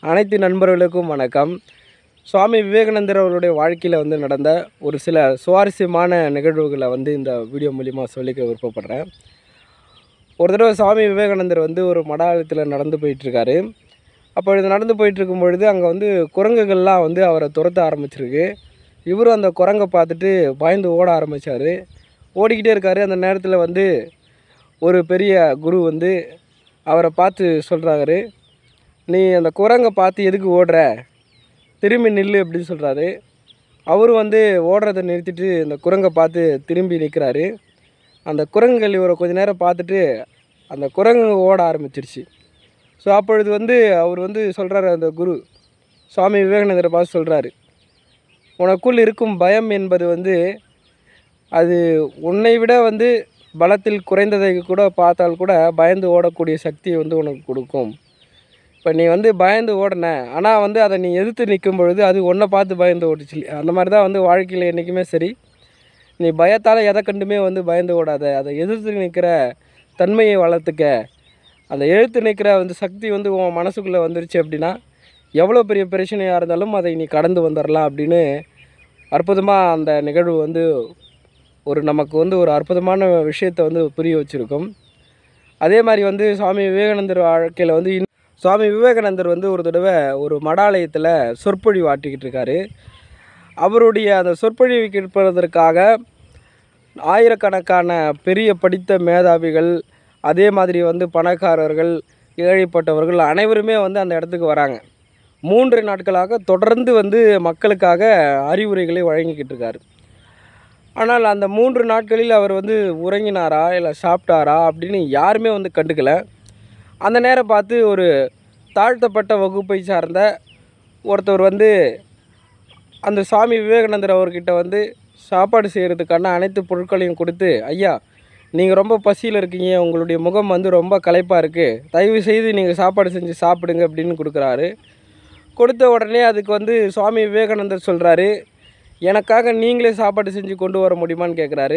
அனைத்து நண்பர்களுக்கும் வணக்கம் சுவாமி விவேகானந்தர் அவர்களுடைய வாழ்க்கையில் வந்து நடந்த ஒரு சில சுவாரஸ்யமான நிகழ்வுகளை வந்து இந்த வீடியோ மூலிமா சொல்லிக்க விருப்பப்படுறேன் ஒரு தடவை சுவாமி விவேகானந்தர் வந்து ஒரு மடாலயத்தில் நடந்து போயிட்டுருக்காரு அப்பொழுது நடந்து போயிட்டுருக்கும் பொழுது அங்கே வந்து குரங்குகள்லாம் வந்து அவரை துரத்த ஆரம்பிச்சிருக்கு இவரும் அந்த குரங்கை பார்த்துட்டு பயந்து ஓட ஆரம்பித்தார் ஓடிக்கிட்டே இருக்காரு அந்த நேரத்தில் வந்து ஒரு பெரிய குரு வந்து அவரை பார்த்து சொல்கிறாரு நீ அந்த குரங்கை பார்த்து எதுக்கு ஓடுற திரும்பி நில்லு அப்படின்னு சொல்கிறாரு அவரும் வந்து ஓடுறதை நிறுத்திட்டு அந்த குரங்கை பார்த்து திரும்பி நிற்கிறாரு அந்த குரங்குகள் இவரை கொஞ்ச நேரம் பார்த்துட்டு அந்த குரங்கு ஓட ஆரம்பிச்சிருச்சு ஸோ அப்பொழுது வந்து அவர் வந்து சொல்கிறாரு அந்த குரு சுவாமி விவேகானந்தரை பார்த்து சொல்கிறாரு உனக்குள் இருக்கும் பயம் என்பது வந்து அது உன்னை விட வந்து பலத்தில் குறைந்ததை கூட பார்த்தால் கூட பயந்து ஓடக்கூடிய சக்தியை வந்து உனக்கு கொடுக்கும் இப்போ நீ வந்து பயந்து ஓடின ஆனால் வந்து அதை நீ எதிர்த்து நிற்கும் பொழுது அது உன்னை பார்த்து பயந்து ஓடிச்சு அந்த மாதிரி தான் வந்து வாழ்க்கையில் என்றைக்குமே சரி நீ பயத்தால் எதை கண்டுமே வந்து பயந்து ஓடாத அதை எதிர்த்து நிற்கிற தன்மையை வளர்த்துக்க அந்த எழுத்து நிற்கிற வந்து சக்தி வந்து உன் மனசுக்குள்ளே வந்துருச்சு அப்படின்னா எவ்வளோ பெரிய பிரச்சனையாக இருந்தாலும் அதை நீ கடந்து வந்துடலாம் அப்படின்னு அற்புதமாக அந்த நிகழ்வு வந்து ஒரு நமக்கு வந்து ஒரு அற்புதமான விஷயத்தை வந்து புரிய வச்சுருக்கும் அதே மாதிரி வந்து சுவாமி விவேகானந்தர் வாழ்க்கையில் வந்து இன் சுவாமி விவேகானந்தர் வந்து ஒரு தடவை ஒரு மடாலயத்தில் சொற்பொழிவு ஆற்றிக்கிட்டு இருக்காரு அவருடைய அந்த சொற்பொழிவு கேட்பதற்காக ஆயிரக்கணக்கான பெரிய படித்த மேதாவிகள் அதே மாதிரி வந்து பணக்காரர்கள் ஏழைப்பட்டவர்கள் அனைவருமே வந்து அந்த இடத்துக்கு வராங்க மூன்று நாட்களாக தொடர்ந்து வந்து மக்களுக்காக அறிவுரைகளை வழங்கிக்கிட்டு இருக்காரு ஆனால் அந்த மூன்று நாட்களில் அவர் வந்து உறங்கினாரா இல்லை சாப்பிட்டாரா அப்படின்னு யாருமே வந்து கண்டுக்கல அந்த நேரம் பார்த்து ஒரு தாழ்த்தப்பட்ட வகுப்பை சார்ந்த ஒருத்தவர் வந்து அந்த சுவாமி விவேகானந்தர் அவர்கிட்ட வந்து சாப்பாடு செய்கிறதுக்கான அனைத்து பொருட்களையும் கொடுத்து ஐயா நீங்கள் ரொம்ப பசியில் இருக்கீங்க உங்களுடைய முகம் வந்து ரொம்ப களைப்பாக இருக்குது தயவு செய்து நீங்கள் சாப்பாடு செஞ்சு சாப்பிடுங்க அப்படின்னு கொடுக்குறாரு கொடுத்த உடனே அதுக்கு வந்து சுவாமி விவேகானந்தர் சொல்கிறாரு எனக்காக நீங்களே சாப்பாடு செஞ்சு கொண்டு வர முடியுமான்னு கேட்குறாரு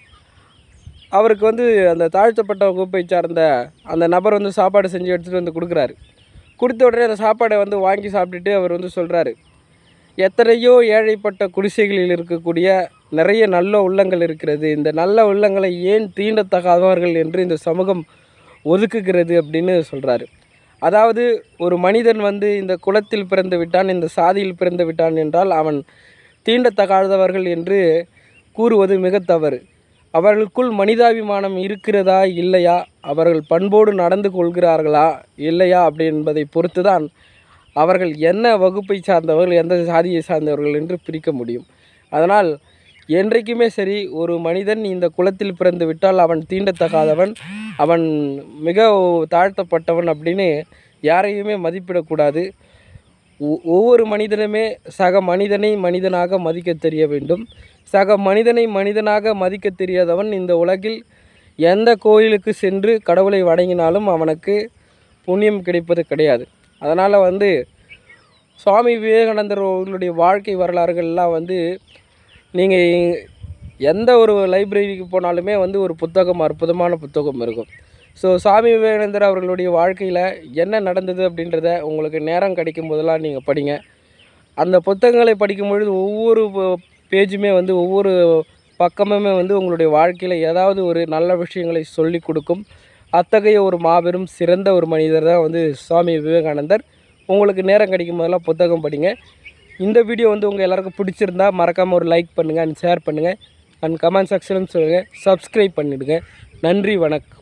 அவருக்கு வந்து அந்த தாழ்த்தப்பட்ட வகுப்பை சார்ந்த அந்த நபர் வந்து சாப்பாடு செஞ்சு எடுத்துகிட்டு வந்து கொடுக்குறாரு கொடுத்த உடனே அந்த சாப்பாடை வந்து வாங்கி சாப்பிட்டுட்டு அவர் வந்து சொல்கிறாரு எத்தனையோ ஏழைப்பட்ட குடிசைகளில் இருக்கக்கூடிய நிறைய நல்ல உள்ளங்கள் இருக்கிறது இந்த நல்ல உள்ளங்களை ஏன் தீண்டத்தகாதவர்கள் என்று இந்த சமூகம் ஒதுக்குகிறது அப்படின்னு சொல்கிறாரு அதாவது ஒரு மனிதன் வந்து இந்த குலத்தில் பிறந்து விட்டான் இந்த சாதியில் பிறந்து விட்டான் என்றால் அவன் தீண்டத்தகாதவர்கள் என்று கூறுவது மிக தவறு அவர்களுக்குள் மனிதாபிமானம் இருக்கிறதா இல்லையா அவர்கள் பண்போடு நடந்து கொள்கிறார்களா இல்லையா அப்படி என்பதை பொறுத்து தான் அவர்கள் என்ன வகுப்பை சார்ந்தவர்கள் எந்த சாதியை சார்ந்தவர்கள் என்று பிரிக்க முடியும் அதனால் என்றைக்குமே சரி ஒரு மனிதன் இந்த குலத்தில் பிறந்து விட்டால் அவன் தீண்டத்தகாதவன் அவன் மிக தாழ்த்தப்பட்டவன் அப்படின்னு யாரையுமே மதிப்பிடக்கூடாது ஒ- ஒவ்வொரு மனிதனுமே சக மனிதனை மனிதனாக மதிக்க தெரிய வேண்டும் சக மனிதனை மனிதனாக மதிக்க தெரியாதவன் இந்த உலகில் எந்த கோயிலுக்கு சென்று கடவுளை வணங்கினாலும் அவனுக்கு புண்ணியம் கிடைப்பது கிடையாது அதனால் வந்து சுவாமி விவேகானந்தர் அவர்களுடைய வாழ்க்கை வரலாறுகள்லாம் வந்து நீங்கள் எந்த ஒரு லைப்ரரிக்கு போனாலுமே வந்து ஒரு புத்தகம் அற்புதமான புத்தகம் இருக்கும் ஸோ சுவாமி விவேகானந்தர் அவர்களுடைய வாழ்க்கையில் என்ன நடந்தது அப்படின்றத உங்களுக்கு நேரம் கிடைக்கும் போதெல்லாம் நீங்கள் படிங்க அந்த புத்தகங்களை படிக்கும் பொழுது ஒவ்வொரு ப- பேஜுமே வந்து ஒவ்வொரு பக்கமுமே வந்து உங்களுடைய வாழ்க்கையில் ஏதாவது ஒரு நல்ல விஷயங்களை சொல்லி கொடுக்கும் அத்தகைய ஒரு மாபெரும் சிறந்த ஒரு மனிதர் தான் வந்து சுவாமி விவேகானந்தர் உங்களுக்கு நேரம் கிடைக்கும் போதெல்லாம் புத்தகம் படிங்க இந்த வீடியோ வந்து உங்கள் எல்லாருக்கும் பிடிச்சிருந்தா மறக்காமல் ஒரு லைக் பண்ணுங்கள் அண்ட் ஷேர் பண்ணுங்கள் அண்ட் கமெண்ட் செக்ஷனும் சொல்லுங்கள் சப்ஸ்கிரைப் பண்ணிவிடுங்க நன்றி வணக்கம்